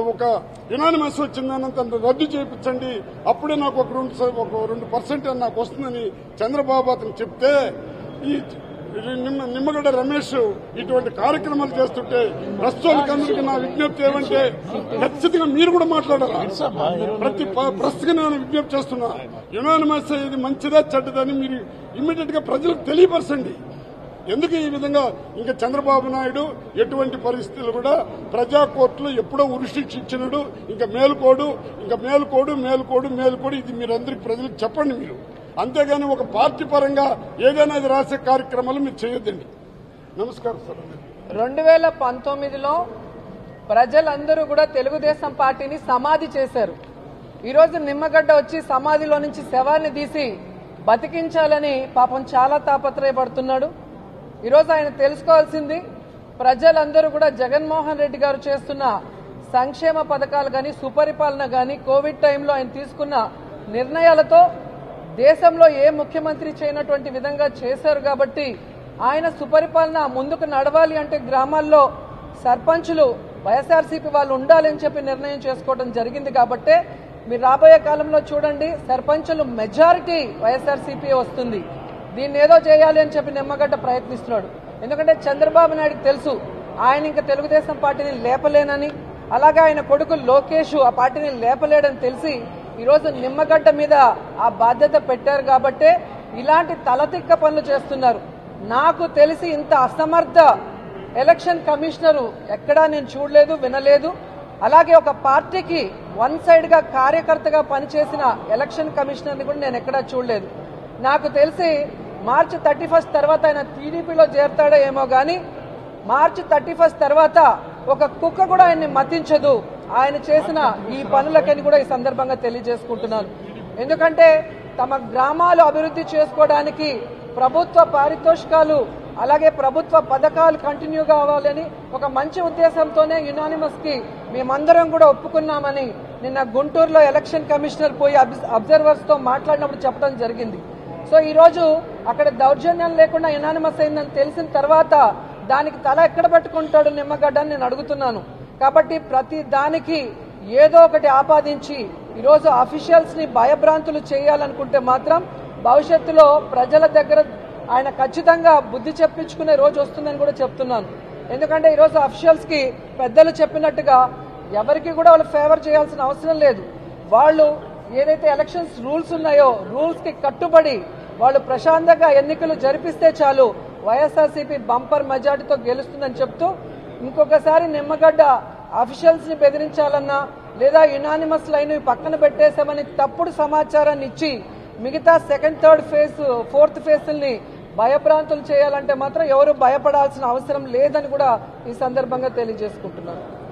ఒక యునానిమస్ వచ్చిందనంత రద్దు చేయించండి అప్పుడే నాకు ఒక రెండు స- ఒక రెండు పర్సెంట్ నాకు వస్తుందని చంద్రబాబు అతను చెప్తే ఈ నిమ్మ నిమ్మగడ్డ రమేష్ ఇటువంటి కార్యక్రమాలు చేస్తుంటే ప్రస్తుతానికి నా విజ్ఞప్తి ఏమంటే ఖచ్చితంగా మీరు కూడా మాట్లాడారా ప్రతి ప్రస్తుతం నేను విజ్ఞప్తి చేస్తున్నా యునానిమస్ ఇది మంచిదా చెడ్డదని మీరు ఇమ్మీడియట్ గా ప్రజలకు తెలియపరచండి ఎందుకు ఈ విధంగా ఇంకా చంద్రబాబు నాయుడు ఎటువంటి పరిస్థితులు కూడా ప్రజా కోర్టులో ఎప్పుడో ఉరిశిక్ష ఇచ్చినాడు ఇంకా మేలుకోడు ఇంకా మేలుకోడు మేలుకోడు మేలుకోడు ఇది మీరందరికి ప్రజలకు చెప్పండి మీరు అంతేగాని ఒక పార్టీ పరంగా ఏదైనా ఇది రాసే కార్యక్రమాలు మీరు చేయొద్దండి నమస్కారం సార్ రెండు వేల పంతొమ్మిదిలో ప్రజలందరూ కూడా తెలుగుదేశం పార్టీని సమాధి చేశారు ఈరోజు నిమ్మగడ్డ వచ్చి సమాధిలో నుంచి శవాన్ని తీసి బతికించాలని పాపం చాలా తాపత్రయపడుతున్నాడు ఈరోజు ఆయన తెలుసుకోవాల్సింది ప్రజలందరూ కూడా జగన్మోహన్ రెడ్డి గారు చేస్తున్న సంక్షేమ పథకాలు కానీ సుపరిపాలన కానీ కోవిడ్ టైంలో ఆయన తీసుకున్న నిర్ణయాలతో దేశంలో ఏ ముఖ్యమంత్రి చేయనటువంటి విధంగా చేశారు కాబట్టి ఆయన సుపరిపాలన ముందుకు నడవాలి అంటే గ్రామాల్లో సర్పంచులు వైఎస్ఆర్సీపీ వాళ్ళు ఉండాలని చెప్పి నిర్ణయం చేసుకోవడం జరిగింది కాబట్టే మీరు రాబోయే కాలంలో చూడండి సర్పంచులు మెజారిటీ వైఎస్ఆర్సీపీ వస్తుంది దీన్ని ఏదో చేయాలి అని చెప్పి నిమ్మగడ్డ ప్రయత్నిస్తున్నాడు ఎందుకంటే చంద్రబాబు నాయుడుకి తెలుసు ఆయన ఇంకా తెలుగుదేశం పార్టీని లేపలేనని అలాగే ఆయన కొడుకు లోకేష్ ఆ పార్టీని లేపలేడని తెలిసి ఈరోజు నిమ్మగడ్డ మీద ఆ బాధ్యత పెట్టారు కాబట్టే ఇలాంటి తలతిక్క పనులు చేస్తున్నారు నాకు తెలిసి ఇంత అసమర్థ ఎలక్షన్ కమిషనరు ఎక్కడా నేను చూడలేదు వినలేదు అలాగే ఒక పార్టీకి వన్ సైడ్ గా కార్యకర్తగా పనిచేసిన ఎలక్షన్ కమిషనర్ని కూడా నేను ఎక్కడా చూడలేదు నాకు తెలిసి మార్చి థర్టీ ఫస్ట్ తర్వాత ఆయన టీడీపీలో చేరతాడో ఏమో గానీ మార్చి థర్టీ ఫస్ట్ తర్వాత ఒక కుక్క కూడా ఆయన్ని మతించదు ఆయన చేసిన ఈ పనులకని కూడా ఈ సందర్భంగా తెలియజేసుకుంటున్నాను ఎందుకంటే తమ గ్రామాలు అభివృద్ధి చేసుకోవడానికి ప్రభుత్వ పారితోషికాలు అలాగే ప్రభుత్వ పథకాలు కంటిన్యూ కావాలని ఒక మంచి ఉద్దేశంతోనే యునానిమస్ కి మేమందరం కూడా ఒప్పుకున్నామని నిన్న గుంటూరులో ఎలక్షన్ కమిషనర్ పోయి అబ్జర్వర్స్ తో మాట్లాడినప్పుడు చెప్పడం జరిగింది సో ఈ రోజు అక్కడ దౌర్జన్యం లేకుండా యునానిమస్ అయిందని తెలిసిన తర్వాత దానికి తల ఎక్కడ పట్టుకుంటాడు నిమ్మగడ్డ అని నేను అడుగుతున్నాను కాబట్టి ప్రతి దానికి ఏదో ఒకటి ఆపాదించి ఈరోజు అఫీషియల్స్ ని భయభ్రాంతులు చేయాలనుకుంటే మాత్రం భవిష్యత్తులో ప్రజల దగ్గర ఆయన ఖచ్చితంగా బుద్ధి చెప్పించుకునే రోజు వస్తుందని కూడా చెప్తున్నాను ఎందుకంటే ఈరోజు అఫీషియల్స్ కి పెద్దలు చెప్పినట్టుగా ఎవరికి కూడా వాళ్ళు ఫేవర్ చేయాల్సిన అవసరం లేదు వాళ్ళు ఏదైతే ఎలక్షన్స్ రూల్స్ ఉన్నాయో రూల్స్ కి కట్టుబడి వాళ్ళు ప్రశాంతంగా ఎన్నికలు జరిపిస్తే చాలు వైఎస్ఆర్సీపీ బంపర్ మెజార్టీతో గెలుస్తుందని చెప్తూ ఇంకొకసారి నిమ్మగడ్డ అఫీషియల్స్ ని బెదిరించాలన్నా లేదా యునానిమస్ లైన్ పక్కన పెట్టేశామని తప్పుడు సమాచారాన్ని ఇచ్చి మిగతా second third phase fourth phase ని భయభ్రాంతులు చేయాలంటే మాత్రం ఎవరు భయపడాల్సిన అవసరం లేదని కూడా ఈ సందర్భంగా తెలియజేసుకుంటున్నాను